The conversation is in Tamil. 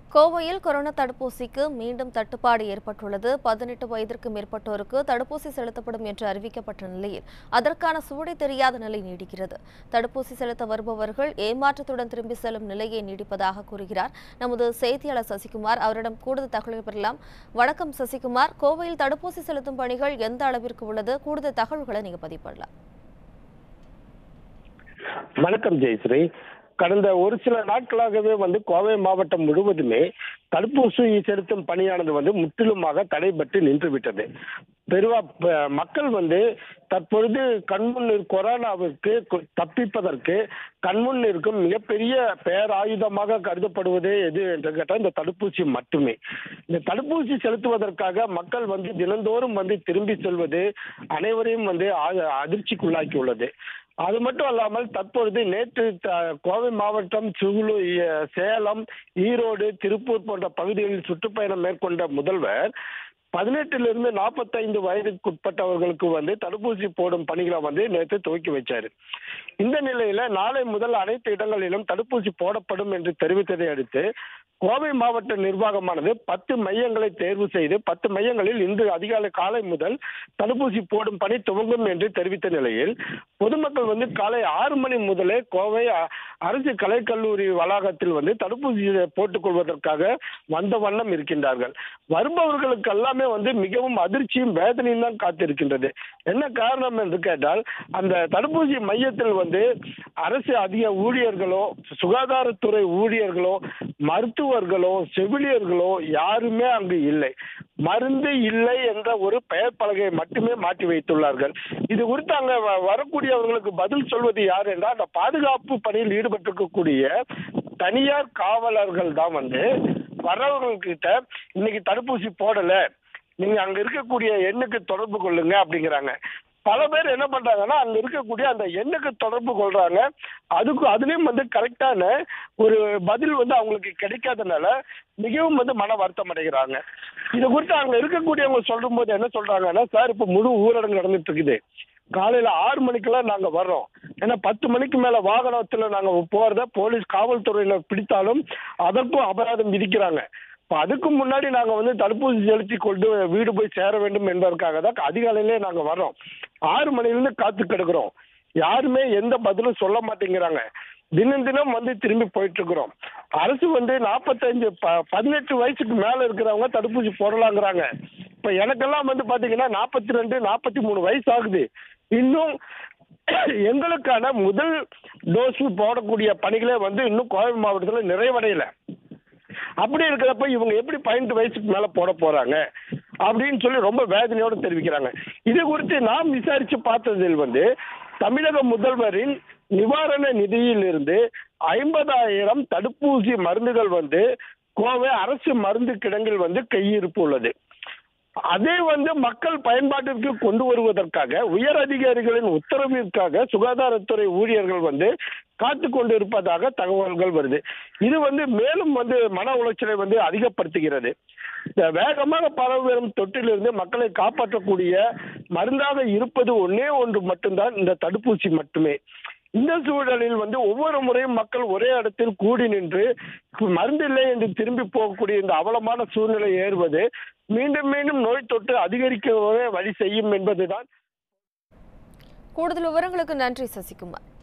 கோவையில் கொரோனா தடுப்பூசிக்கு மீண்டும் தட்டுப்பாடு ஏற்பட்டுள்ளது பதினெட்டு வயதிற்கு மேற்பட்டோருக்கு தடுப்பூசி செலுத்தப்படும் என்று அறிவிக்கப்பட்ட நிலையில் அதற்கான சுவடை தெரியாத நிலை நீடிக்கிறது தடுப்பூசி செலுத்த வருபவர்கள் ஏமாற்றத்துடன் திரும்பி செல்லும் நிலையை நீடிப்பதாக கூறுகிறார் நமது செய்தியாளர் சசிகுமார் அவரிடம் கூடுதல் தகவல் பெறலாம் வணக்கம் சசிகுமார் கோவையில் தடுப்பூசி செலுத்தும் பணிகள் எந்த அளவிற்கு உள்ளது கூடுதல் தகவல்களை நீங்க பதிவு பண்ணலாம் வணக்கம் ஜெயஸ்ரீ கடந்த ஒரு சில நாட்களாகவே வந்து கோவை மாவட்டம் முழுவதுமே தடுப்பூசி செலுத்தும் பணியானது வந்து முற்றிலுமாக தடைபட்டு நின்றுவிட்டது பெருவா ப- மக்கள் வந்து தற்பொழுது கண்முன் இரு- கொரோனாவிற்கு கு- தப்பிப்பதற்கு கண்முன் இருக்கும் மிகப்பெரிய பேராயுதமாக கருதப்படுவதே எது என்று கேட்டால் இந்த தடுப்பூசி மட்டுமே இந்த தடுப்பூசி செலுத்துவதற்காக மக்கள் வந்து தினந்தோறும் வந்து திரும்பி செல்வது அனைவரையும் வந்து ஆ- அதிர்ச்சிக்குள்ளாக்கியுள்ளது அது மட்டும் அல்லாமல் தற்பொழுது நேற்று த- கோவை மாவட்டம் சுகுலு இ- சேலம் ஈரோடு திருப்பூர் போன்ற பகுதிகளில் சுற்றுப்பயணம் மேற்கொண்ட முதல்வர் பதினெட்டிலிருந்து நாற்பத்தைந்து வயதுக்குட்பட்டவர்களுக்கு வந்து தடுப்பூசி போடும் பணிகளை வந்து நேற்று துவக்கி வச்சாரு இந்த நிலையில நாளை முதல் அனைத்து இடங்களிலும் தடுப்பூசி போடப்படும் என்று தெரிவித்ததை அடுத்து கோவை மாவட்ட நிர்வாகமானது பத்து மையங்களை தேர்வு செய்து பத்து மையங்களில் இன்று அதிகாலை காலை முதல் தடுப்பூசி போடும் பணி துவங்கும் என்று தெரிவித்த நிலையில் பொதுமக்கள் வந்து காலை ஆறு மணி முதலே கோவை அ- அரசு கலைக்கல்லூரி வளாகத்தில் வந்து தடுப்பூசி போட்டுக் கொள்வதற்காக வந்த வண்ணம் இருக்கின்றார்கள் வருபவர்களுக்கு எல்லாமே வந்து மிகவும் அதிர்ச்சியும் வேதனையும் தான் காத்திருக்கின்றது என்ன காரணம் என்று கேட்டால் அந்த தடுப்பூசி மையத்தில் வந்து அரசு அதிக ஊழியர்களோ சுகாதாரத்துறை ஊழியர்களோ மருத்துவர்களோ செவிலியர்களோ யாருமே அங்கு இல்லை மருந்து இல்லை என்ற ஒரு பெயர் பலகையை மட்டுமே மாட்டி வைத்துள்ளார்கள் இது குறித்து அங்க வ- வரக்கூடியவர்களுக்கு பதில் சொல்வது யார் என்றால் அந்த பாதுகாப்பு பணியில் ஈடுபட்டிருக்கக்கூடிய தனியார் காவலர்கள் தான் வந்து வர்றவங்கக்கிட்ட இன்னைக்கு தடுப்பூசி போடல நீங்க அங்க இருக்கக்கூடிய எண்ணுக்கு தொடர்பு கொள்ளுங்க அப்படிங்கிறாங்க பல பேர் என்ன பண்றாங்கன்னா அங்க இருக்கக்கூடிய அந்த எண்ணுக்கு தொடர்பு கொள்றாங்க அதுக்கு அதுலயும் வந்து கரெக்டான ஒரு பதில் வந்து அவங்களுக்கு கிடைக்காதனால மிகவும் வந்து மன வருத்தம் அடைகிறாங்க இது குறித்து அங்க இருக்கக்கூடியவங்க சொல்லும் போது என்ன சொல்றாங்கன்னா சார் இப்ப முழு ஊரடங்கு நடந்துட்டு இருக்குது காலையில ஆறு மணிக்கெல்லாம் நாங்க வர்றோம் ஏன்னா பத்து மணிக்கு மேல வாகனத்துல நாங்க போறத போலீஸ் காவல்துறையினர் பிடித்தாலும் அதற்கும் அபராதம் விதிக்கிறாங்க இப்ப அதுக்கு முன்னாடி நாங்க வந்து தடுப்பூசி செலுத்தி கொண்டு வீடு போய் சேர வேண்டும் என்பதற்காக தான் அதிகாலையிலே நாங்க வர்றோம் ஆறு மணிலிருந்து காத்து கிடக்குறோம் யாருமே எந்த பதிலும் சொல்ல மாட்டேங்கிறாங்க தினம் தினம் வந்து திரும்பி போயிட்டு இருக்கிறோம் அரசு வந்து நாற்பத்தஞ்சு ப பதினெட்டு வயசுக்கு மேல இருக்கிறவங்க தடுப்பூசி போடலாங்கிறாங்க இப்ப எனக்கெல்லாம் வந்து பாத்தீங்கன்னா நாற்பத்தி ரெண்டு நாற்பத்தி மூணு வயசு ஆகுது இன்னும் எங்களுக்கான முதல் டோஸ் போடக்கூடிய பணிகளே வந்து இன்னும் கோவை மாவட்டத்தில் நிறைவடையல அப்படி இருக்கிறப்ப இவங்க எப்படி பதினெட்டு வயசுக்கு மேல போட போறாங்க அப்படின்னு சொல்லி ரொம்ப வேதனையோடு தெரிவிக்கிறாங்க இது குறித்து நாம் விசாரிச்சு பார்த்ததில் வந்து தமிழக முதல்வரின் நிவாரண நிதியிலிருந்து ஐம்பதாயிரம் தடுப்பூசி மருந்துகள் வந்து கோவை அரசு மருந்து கிடங்கில் வந்து கையிருப்பு உள்ளது அதை வந்து மக்கள் பயன்பாட்டிற்கு கொண்டு வருவதற்காக உயர் அதிகாரிகளின் உத்தரவிற்காக சுகாதாரத்துறை ஊழியர்கள் வந்து காத்து கொண்டு இருப்பதாக தகவல்கள் வருது இது வந்து மேலும் வந்து மன உளைச்சலை வந்து அதிகப்படுத்துகிறது இந்த வேகமாக பரவி வரும் தொற்றிலிருந்து மக்களை காப்பாற்றக்கூடிய மருந்தாக இருப்பது ஒன்னே ஒன்று மட்டும்தான் இந்த தடுப்பூசி மட்டுமே இந்த சூழலில் வந்து ஒவ்வொரு முறையும் மக்கள் ஒரே இடத்தில் கூடி நின்று மருந்தில்லை என்று திரும்பி போகக்கூடிய இந்த அவலமான சூழ்நிலை ஏறுவது மீண்டும் மீண்டும் நோய் தொற்று அதிகரிக்கவே வழி செய்யும் என்பதுதான் கூடுதல் விவரங்களுக்கு நன்றி சசிகுமார்